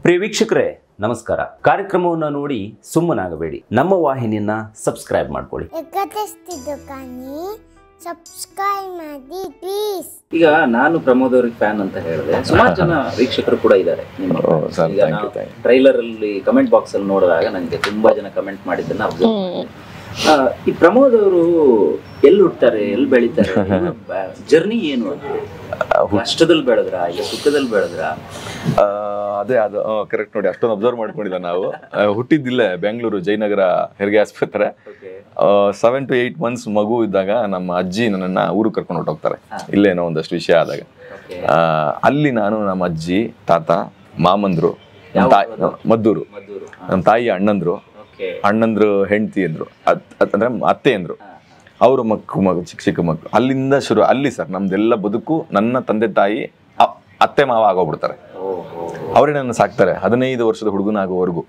ಪ್ರಿಯ ವೀಕ್ಷಕರೇ ನಮಸ್ಕಾರ ಕಾರ್ಯಕ್ರಮವನ್ನು ನೋಡಿ ಸುಮ್ಮನಾಗಬೇಡಿ ನಮ್ಮ ವಾಹಿನಿಯನ್ನ ಸಬ್ಸ್ಕ್ರೈಬ್ ಮಾಡ್ಕೊಳ್ಳಿ ಎಕ್ಕತ್ತಿಸ್ತಿದ್ದು ಕಾನಿ ಸಬ್ಸ್ಕ್ರೈಬ್ ಮಾಡಿ ಪ್ಲೀಸ್ ಈಗ ನಾನು ಪ್ರಮೋದ್ ಅವ್ರಿಗೆ ಫ್ಯಾನ್ ಅಂತ ಹೇಳಿದೆ ಸುಮಾರು ಜನ ವೀಕ್ಷಕರು ಕೂಡ ಇದ್ದಾರೆ ನಿಮ್ಮ ಓ, fans. sir, ಈಗ thank you, ನಾವು thank you. ಟ್ರೈಲರ್ ಅಲ್ಲಿ ಕಮೆಂಟ್ ಬಾಕ್ಸ್ ಅಲ್ಲಿ ನೋಡಿದಾಗ ನನಗೆ ತುಂಬಾ ಜನ ಕಮೆಂಟ್ ಮಾಡಿದ್ದನ್ನ observe ಮಾಡಿದೆ. ಆ, ಈ ಪ್ರಮೋದ್ ಅವರು ಎಲ್ಲಿ ಹುಟ್ತಾರೆ ಎಲ್ಲಿ ಬೆಳಿತಾರೆ ಜರ್ನಿ ಏನು ಅಂತ ಕಷ್ಟದಲ್ಲಿ ಬೆಳೆದ್ರ ಇಲ್ಲ ಸುಖದಲ್ಲಿ ಬೆಳೆದ್ರ ಆ, ಅದೇ ಅದು ಕರೆಕ್ಟ್ ನೋಡಿ ಅಷ್ಟೊಂದು ಅಬ್ಸರ್ವ್ ಮಾಡ್ಕೊಂಡಿಲ್ಲ ನಾವು ಆ, ಹುಟ್ಟಿದ್ದಿಲ್ಲೇ ಬೆಂಗಳೂರು ಜಯನಗರ ಹೆರಿಗೆ ಆಸ್ಪತ್ರೆ ಸೆವೆನ್ ಟು ಏಯ್ಟ್ ಮಂತ್ಸ್ ಮಗು ಇದ್ದಾಗ ನಮ್ಮ ಅಜ್ಜಿ ನನ್ನನ್ನ ಊರಿಗೆ ಕರ್ಕೊಂಡು ಹೊರಟೋಗ್ತಾರೆ ಇಲ್ಲೇನೋ ಒಂದಷ್ಟು ವಿಷಯ ಆದಾಗ Okay. ಆ, ಅಲ್ಲಿ ನಾನು ನಮ್ಮ ಅಜ್ಜಿ ತಾತ ಮಾಮಂದ್ರು ನಮ್ಮ ತಾಯಿ ಮದ್ದೂರು ಮದ್ದೂರು ನಮ್ಮ ತಾಯಿ ಅಣ್ಣಂದ್ರು ಓಕೆ ಅಣ್ಣಂದ್ರು ಹೆಂಡತಿ ಅಂದ್ರು ಅದ್ ಅದ್- ಅಂದ್ರೆ ಅತ್ತೆ ಅಂದ್ರು ಅವರು ಮಕ್ಕು ಮಗು ಚಿಕ್ಕ ಚಿಕ್ಕ ಮಕ್ಕಳು ಅಲ್ಲಿಂದ ಶುರು ಅಲ್ಲಿ ಸರ್ ನಮ್ದೆಲ್ಲ ಬದುಕು ನನ್ನ ತಂದೆ ತಾಯಿ ಅ- ಅತ್ತೆ ಮಾವ ಆಗೋಗ್ಬಿಡ್ತಾರೆ ಓಹೋ ಅವರೇ ನನ್ನ ಸಾಕ್ತಾರೆ ಹದಿನೈದು ವರ್ಷದ ಹುಡುಗನಾಗೋವರೆಗೂ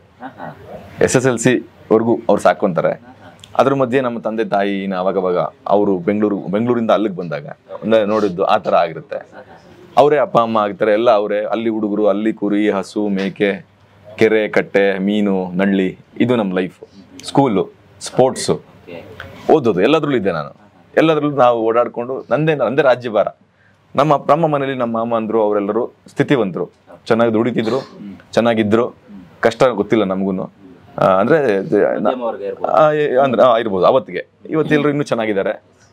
ಎಸ್ ಎಸ್ ಎಲ್ ಸಿ ವರ್ಗೂ ಅವ್ರು ಸಾಕೊಂತಾರೆ ಅದ್ರ ಮಧ್ಯೆ ನಮ್ಮ ತಂದೆ ತಾಯಿ ಅವಾಗವಾಗ ಅವರು ಬೆಂಗಳೂರು ಬೆಂಗಳೂರಿಂದ ಅಲ್ಲಿಗೆ ಬಂದಾಗ ಅಂದ್ರೆ ನೋಡಿದ್ದು ಆ ಥರ ಆಗಿರುತ್ತೆ ಅವರೇ ಅಪ್ಪ ಅಮ್ಮ ಆಗ್ತಾರೆ ಎಲ್ಲ ಅವರೇ ಅಲ್ಲಿ ಹುಡುಗರು ಅಲ್ಲಿ ಕುರಿ ಹಸು ಮೇಕೆ ಕೆರೆ ಕಟ್ಟೆ ಮೀನು ನಳ್ಳಿ ಇದು ನಮ್ಮ ಲೈಫ್ ಸ್ಕೂಲು ಸ್ಪೋರ್ಟ್ಸು ಓಕೆ ಓದೋದು ಎಲ್ಲದ್ರಲ್ಲೂ ಇದ್ದೆ ನಾನು ಎಲ್ಲದ್ರಲ್ಲೂ ನಾವು ಓಡಾಡ್ಕೊಂಡು ನಂದೇ ನಂದೇ ರಾಜ್ಯಭಾರ ನಮ್ಮ ಅಪ್ಪ- ನಮ್ಮ ಮನೇಲಿ ನಮ್ಮ ಮಾಮ ಅಂದ್ರು ಅವರೆಲ್ಲರೂ ಸ್ಥಿತಿವಂತರು ಚೆನ್ನಾಗಿ ದುಡಿತಿದ್ರು ಚೆನ್ನಾಗಿದ್ರು ಕಷ್ಟ ಗೊತ್ತಿಲ್ಲ ನಮಗೂ ಅಂದ್ರೆ ನ- ಅವ್ರಿಗೆ ಇರ್ಬೋದು ಆ, ಏ- ಅಂದ್ರೆ ಆ, ಇರ್ಬೋದು ಅವತ್ತಿಗೆ ಇವತ್ತೆಲ್ಲರೂ ಇನ್ನೂ ಚೆನ್ನಾಗಿದ್ದಾರೆ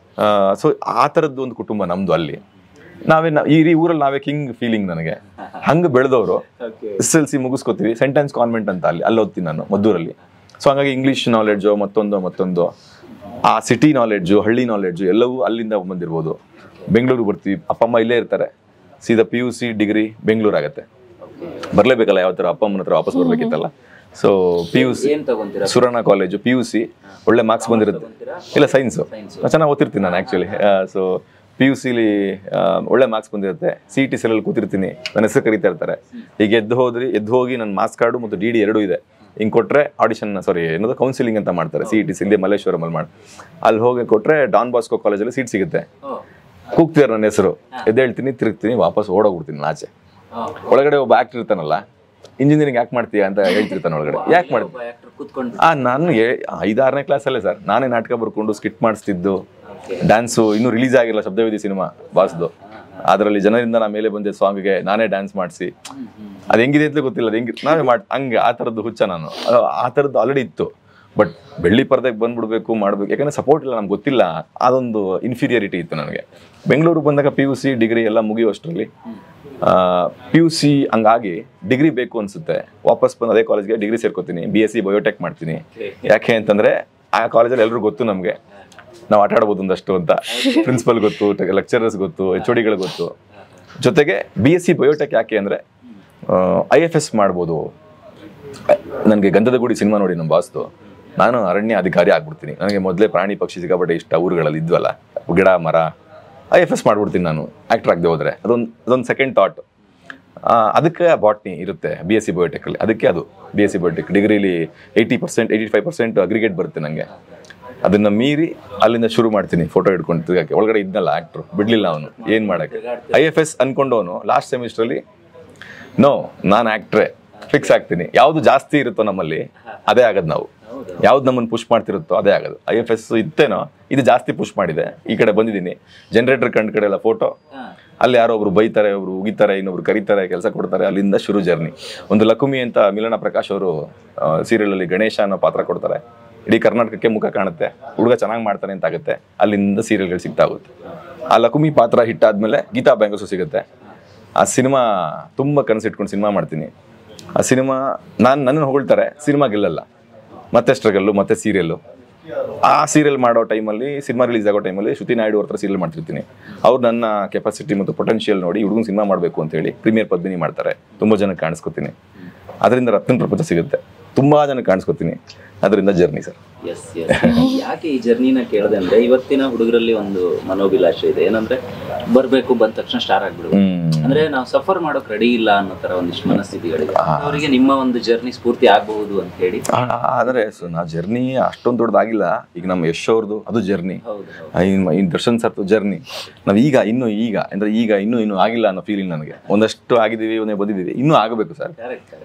ಸೊ ಆ ಥರದ್ದು ಒಂದು ಕುಟುಂಬ ನಮ್ದು ಅಲ್ಲಿ ನಾವೇ ನಾ- ಈ ಈ ಊರಲ್ಲಿ ನಾವೇ ಕಿಂಗ್ ಫೀಲಿಂಗ್ ನನಗೆ ಹಂಗೆ ಬೆಳೆದವರು ಓಕೆ ಎಸ್ ಎಲ್ ಸಿ ಮುಗಿಸ್ಕೋತೀವಿ ಸೆಂಟೆನ್ಸ್ ಕಾನ್ವೆಂಟ್ ಅಂತ ಅಲ್ಲಿ ಅಲ್ಲಿ ಓದ್ತೀನಿ ನಾನು ಮದ್ದೂರಲ್ಲಿ ಸೊ ಹಂಗಾಗಿ ಇಂಗ್ಲೀಷ್ ನಾಲೆಡ್ಜು ಮತ್ತೊಂದು ಮತ್ತೊಂದು ಆ ಸಿಟಿ ನಾಲೆಡ್ಜು ಹಳ್ಳಿ ನಾಲೆಡ್ಜು ಎಲ್ಲವೂ ಅಲ್ಲಿಂದ ಬಂದಿರ್ಬೋದು ಬೆಂಗಳೂರು ಬರ್ತೀವಿ ಅಪ್ಪ ಅಮ್ಮ ಇಲ್ಲೇ ಇರ್ತಾರೆ ಸೀದಾ P U C degree Bengaluru ಆಗತ್ತೆ ಬರಲೇಬೇಕಲ್ಲ ಯಾವ ಥರ ಅಪ್ಪ ಅಮ್ಮನ ಹತ್ರ ವಾಪಸ್ ಬರ್ಬೇಕಿತ್ತಲ್ಲ ಸೊ ಪಿ ಯು ಸಿ ಏನ್ ತಗೊಂತೀರಾ Surana college P U C ಒಳ್ಳೆ ಮಾರ್ಕ್ಸ್ ಬಂದಿರುತ್ತೆ ಇಲ್ಲ ಸೈನ್ಸು ಚೆನ್ನಾಗಿ ಓದ್ತಿರ್ತೀನಿ ನಾನು ಆ್ಯಕ್ಚುಲಿ ಸೊ ಪಿ ಯು ಸಿಲಿ ಒಳ್ಳೆ ಮಾರ್ಕ್ಸ್ ಬಂದಿರುತ್ತೆ ಸಿ ಟಿ ಸೆಲಲ್ಲಿ ಕೂತಿರ್ತೀನಿ ನನ್ನ ಹೆಸರು ಕರೀತಾ ಇರ್ತಾರೆ ಈಗ ಎದ್ದು ಹೋದ್ರಿ ಎದ್ದು ಹೋಗಿ ನನ್ನ ಮಾರ್ಕ್ಸ್ ಕಾರ್ಡು ಮತ್ತು ಡಿ ಡಿ ಎರಡೂ ಇದೆ ಹಿಂಗೆ ಕೊಟ್ಟರೆ ಆಡಿಷನ್ ಸಾರಿ ಏನದು ಕೌನ್ಸಿಲಿಂಗ್ ಅಂತ ಮಾಡ್ತಾರೆ ಸಿ ಟಿ ಸಿ ಇಲ್ಲಿ ಮಲ್ಲೇಶ್ವರಮಲ್ಲಿ ಮಾಡಿ ಅಲ್ಲಿ ಹೋಗಿ ಕೊಟ್ಟರೆ ಡಾನ್ ಬಾಸ್ಕೋ ಕಾಲೇಜಲ್ಲಿ ಸೀಟ್ ಸಿಗುತ್ತೆ ಓ ಕೂಗ್ತಿದ್ದಾರೆ ನನ್ನ ಹೆಸರು ಎದ್ದೇಳ್ತೀನಿ ತಿರುಗ್ತೀನಿ ವಾಪಸ್ ಓಡೋಗ್ಬಿಡ್ತೀನಿ ನಾನು ಆಚೆ ಒಳಗಡೆ ಒಬ್ಬ ಆಕ್ಟರ್ ಇರ್ತಾನಲ್ಲ ಇಂಜಿನಿಯರಿಂಗ್ ಯಾಕೆ ಮಾಡ್ತೀಯಾ ಅಂತ ಹೇಳ್ತಿರ್ತಾನೆ ಒಳಗಡೆ ಯಾಕೆ ಮಾಡ್ತೀನಿ ಒಬ್ಬ ಆಕ್ಟರ್ ಕೂತ್ಕೊಂಡು ಆ ನಾನು ಏ- ಐದಾರನೇ ಕ್ಲಾಸಲ್ಲೇ ಸರ್ ನಾನೇ ನಾಟಕ ಬರ್ಕೊಂಡು ಸ್ಕಿಟ್ ಮಾಡಿಸ್ತಿದ್ದು ಡ್ಯಾನ್ಸು ಇನ್ನೂ ರಿಲೀಸ್ ಆಗಿಲ್ಲ ಶಬ್ದವೇದಿ ಸಿನಿಮಾ ಬಾಸ್ದು ಅದರಲ್ಲಿ ಜನರಿಂದ ನಾ ಮೇಲೆ ಬಂದೆ ಸಾಂಗ್ಗೆ ನಾನೇ ಡ್ಯಾನ್ಸ್ ಮಾಡಿಸಿ ಅದು ಹೆಂಗಿದೆ ಅಂತಲೇ ಗೊತ್ತಿಲ್ಲ ಅದು ಹೆಂಗಿ ನಾವೇ ಮಾಡಿ ಹಂಗೆ ಆ ಥರದ್ದು ಹುಚ್ಚ ನಾನು ಅದು ಆ ಥರದ್ದು ಆಲ್ರೆಡಿ ಇತ್ತು ಬಟ್ ಬೆಳ್ಳಿ ಪರದೆಗೆ ಬಂದ್ಬಿಡ್ಬೇಕು ಮಾಡ್ಬೇಕು ಯಾಕಂದ್ರೆ ಸಪೋರ್ಟ್ ಇಲ್ಲ ನಮ್ಗೆ ಗೊತ್ತಿಲ್ಲ ಅದೊಂದು ಇನ್ಫೀರಿಯರಿಟಿ ಇತ್ತು ನನಗೆ ಬೆಂಗಳೂರು ಬಂದಾಗ ಪಿ ಯು ಸಿ ಡಿಗ್ರಿ ಎಲ್ಲ ಮುಗಿಯುವಷ್ಟರಲ್ಲಿ ಪಿ ಯು ಸಿ ಹಂಗಾಗಿ ಡಿಗ್ರಿ ಬೇಕು ಅನ್ಸುತ್ತೆ ವಾಪಸ್ ಬಂದು ಅದೇ ಕಾಲೇಜ್ಗೆ ಡಿಗ್ರಿ ಸೇರ್ಕೋತೀನಿ ಬಿ ಎಸ್ ಸಿ ಬಯೋಟೆಕ್ ಮಾಡ್ತೀನಿ ಯಾಕೆ ಅಂತಂದ್ರೆ ಆ ಕಾಲೇಜಲ್ಲಿ ಎಲ್ಲರೂ ಗೊತ್ತು ನಮಗೆ ನಾವು ಆಟ ಆಡ್ಬೋದು ಒಂದಷ್ಟು ಅಂತ ಪ್ರಿನ್ಸಿಪಲ್ ಗೊತ್ತು ಲೆಕ್ಚರರ್ಸ್ ಗೊತ್ತು ಎಚ್ ಡಿಗಳು ಗೊತ್ತು ಜೊತೆಗೆ ಬಿ ಎಸ್ ಸಿ ಬಯೋಟೆಕ್ ಯಾಕೆ ಅಂದರೆ ಐ ಎಫ್ ಎಸ್ ಮಾಡ್ಬೋದು ನನಗೆ ಗಂಧದ ಗುಡಿ ಸಿನಿಮಾ ನೋಡಿ ನಮ್ಮ ಬಾಸ್ದು ನಾನು ಅರಣ್ಯ ಅಧಿಕಾರಿ ಆಗ್ಬಿಡ್ತೀನಿ ನನಗೆ ಮೊದಲೇ ಪ್ರಾಣಿ ಪಕ್ಷಿ ಸಿಕ್ಕಾಪಟ್ಟೆ ಇಷ್ಟ ಊರುಗಳಲ್ಲಿ ಇದ್ವಲ್ಲ ಗಿಡ ಮರ ಐ ಎಫ್ ಎಸ್ ಮಾಡ್ಬಿಡ್ತೀನಿ ನಾನು ಆ್ಯಕ್ಟರ್ ಆಗದೆ ಹೋದರೆ ಅದೊಂದು ಅದೊಂದು ಸೆಕೆಂಡ್ ಥಾಟ್ ಅದಕ್ಕೆ ಬಾಟ್ನಿ ಇರುತ್ತೆ ಬಿ ಎಸ್ ಸಿ ಬಯೋಟೆಕಲ್ಲಿ ಅದಕ್ಕೆ ಅದು ಬಿ ಎಸ್ ಸಿ ಬಯೋಟೆಕ್ ಡಿಗ್ರಿಲಿ eighty percent eighty five percent aggregate ಬರುತ್ತೆ ನನಗೆ ಅದನ್ನು ಮೀರಿ ಅಲ್ಲಿಂದ ಶುರು ಮಾಡ್ತೀನಿ ಫೋಟೋ ಹಿಡ್ಕೊಂಡು ತಿರ್ಗಾಕೆ ಒಳಗಡೆ ಇದ್ನಲ್ಲ ಆ್ಯಕ್ಟ್ರು ಬಿಡಲಿಲ್ಲ ಅವನು ಏನು ಮಾಡೋಕ್ಕೆ ಐ ಎಫ್ ಎಸ್ ಅನ್ಕೊಂಡವನು ಲಾಸ್ಟ್ ಸೆಮಿಸ್ಟ್ರಲ್ಲಿ ನೋ ನಾನು ಆ್ಯಕ್ಟ್ರೇ ಫಿಕ್ಸ್ ಆಗ್ತೀನಿ ಯಾವುದು ಜಾಸ್ತಿ ಇರುತ್ತೋ ನಮ್ಮಲ್ಲಿ ಅದೇ ಆಗೋದು ನಾವು ಯಾವ್ದು ನಮ್ಮನ್ನು ಪುಷ್ ಮಾಡ್ತಿರುತ್ತೋ ಅದೇ ಆಗೋದು ಐ ಎಫ್ ಎಸ್ ಇತ್ತೇನೋ ಇದು ಜಾಸ್ತಿ ಪುಷ್ ಮಾಡಿದೆ ಈ ಕಡೆ ಬಂದಿದ್ದೀನಿ ಜನರೇಟರ್ ಕಂಡ ಕಡೆ ಎಲ್ಲ ಫೋಟೋ ಅಲ್ಲಿ ಯಾರೋ ಒಬ್ರು ಬೈತಾರೆ ಒಬ್ರು ಉಗಿತಾರೆ ಇನ್ನೊಬ್ರು ಕರೀತಾರೆ ಕೆಲಸ ಕೊಡ್ತಾರೆ ಅಲ್ಲಿಂದ ಶುರು ಜರ್ನಿ ಒಂದು ಲಕುಮಿ ಅಂತ ಮಿಲನ ಪ್ರಕಾಶ್ ಅವರು ಸೀರಿಯಲಲ್ಲಿ ಗಣೇಶ ಅನ್ನೋ ಪಾತ್ರ ಕೊಡ್ತಾರೆ ಇಡೀ ಕರ್ನಾಟಕಕ್ಕೆ ಮುಖ ಕಾಣುತ್ತೆ ಹುಡುಗ ಚೆನ್ನಾಗಿ ಮಾಡ್ತಾನೆ ಅಂತ ಆಗುತ್ತೆ ಅಲ್ಲಿಂದ ಸೀರಿಯಲ್ಗಳು ಸಿಗ್ತಾ ಹೋಗುತ್ತೆ ಆ ಲಕುಮಿ ಪಾತ್ರ ಹಿಟ್ ಆದ್ಮೇಲೆ ಗೀತಾ ಬ್ಯಾಂಗಸು ಸಿಗುತ್ತೆ ಆ ಸಿನಿಮಾ ತುಂಬ ಕನಸಿಟ್ಕೊಂಡು ಸಿನಿಮಾ ಮಾಡ್ತೀನಿ ಆ ಸಿನಿಮಾ ನಾನು ನನ್ನನ್ನು ಹೊಗಳ್ತಾರೆ ಸಿನಿಮಾ ಗೆಲ್ಲಲ್ಲ ಮತ್ತೆ ಸ್ಟ್ರಗಲ್ಲು ಮತ್ತೆ ಸೀರಿಯಲ್ಲು ಆ ಸೀರಿಯಲ್ ಮಾಡೋ ಟೈಮಲ್ಲಿ ಸಿನಿಮಾ ರಿಲೀಸ್ ಆಗೋ ಟೈಮಲ್ಲಿ ಶ್ರುತಿ ನಾಯ್ಡು ಅವ್ರ ಹತ್ರ ಸೀರಿಯಲ್ ಮಾಡ್ತಿರ್ತೀನಿ ಅವ್ರು ನನ್ನ ಕೆಪಾಸಿಟಿ ಮತ್ತು ಪೊಟೆನ್ಷಿಯಲ್ ನೋಡಿ ಹುಡುಗನ ಸಿನಿಮಾ ಮಾಡಬೇಕು ಅಂತ ಹೇಳಿ ಪ್ರೀಮಿಯರ್ ಪದ್ಮಿನಿ ಮಾಡ್ತಾರೆ ತುಂಬ ಜನಕ್ಕೆ ಕಾಣಿಸ್ಕೊತೀನಿ ಅದರಿಂದ ರತ್ನ ಪ್ರಪಂಚ ಸಿಗುತ್ತೆ ತುಂಬ ಜನಕ್ಕೆ ಕಾಣಿಸ್ಕೊತೀನಿ ಅದರಿಂದ ಜರ್ನಿ ಸರ್ ಎಸ್ ಎಸ್ ಯಾಕೆ ಈ ಜರ್ನಿನ ಕೇಳಿದೆ ಅಂದ್ರೆ ಇವತ್ತಿನ ಹುಡುಗರಲ್ಲಿ ಒಂದು ಮನೋಭಿಲಾಷೆ ಇದೆ ಏನಂದ್ರೆ ಬರ್ಬೇಕು ಬಂದ ತಕ್ಷಣ ಸ್ಟಾರ್ ಆಗ್ಬಿಡ್ಬೇಕು ಹ್ಮ್. ಅಂದ್ರೆ ನಾವು ಸಫರ್ ಮಾಡೋಕ್ ರೆಡಿ ಇಲ್ಲ ಅನ್ನೋ ತರ ಒಂದಿಷ್ಟು ಮನಸ್ಥಿತಿಗಳಿದೆ ಅವರಿಗೆ ನಿಮ್ಮ ಒಂದು ಜರ್ನಿ ಸ್ಫೂರ್ತಿ ಆಗಬಹುದು ಅಂತ ಹೇಳಿ ಆ- ಆದರೆ ಸೊ ನಾ ಜರ್ನಿ ಅಷ್ಟೊಂದು ದೊಡ್ಡದಾಗಿಲ್ಲ ಈಗ ನಮ್ಮ ಯಶ್ ಅವ್ರದ್ದು ಅದು ಜರ್ನಿ ಹೌದು ಹೌದು ಇನ್ನು ಇನ್ನು ದರ್ಶನ್ ಸರ್ತು ಜರ್ನಿ ನಾವು ಈಗ ಇನ್ನು ಈಗ ಅಂದ್ರೆ ಈಗ ಇನ್ನೂ ಇನ್ನೂ ಆಗಿಲ್ಲ ಅನ್ನೋ ಫೀಲಿಂಗ್ ನನಗೆ ಒಂದಷ್ಟು ಆಗಿದ್ದೀವಿ ಒಂದೇ ಬಂದಿದ್ದೀವಿ ಇನ್ನೂ ಆಗಬೇಕು ಸರ್ ಕರೆಕ್ಟ್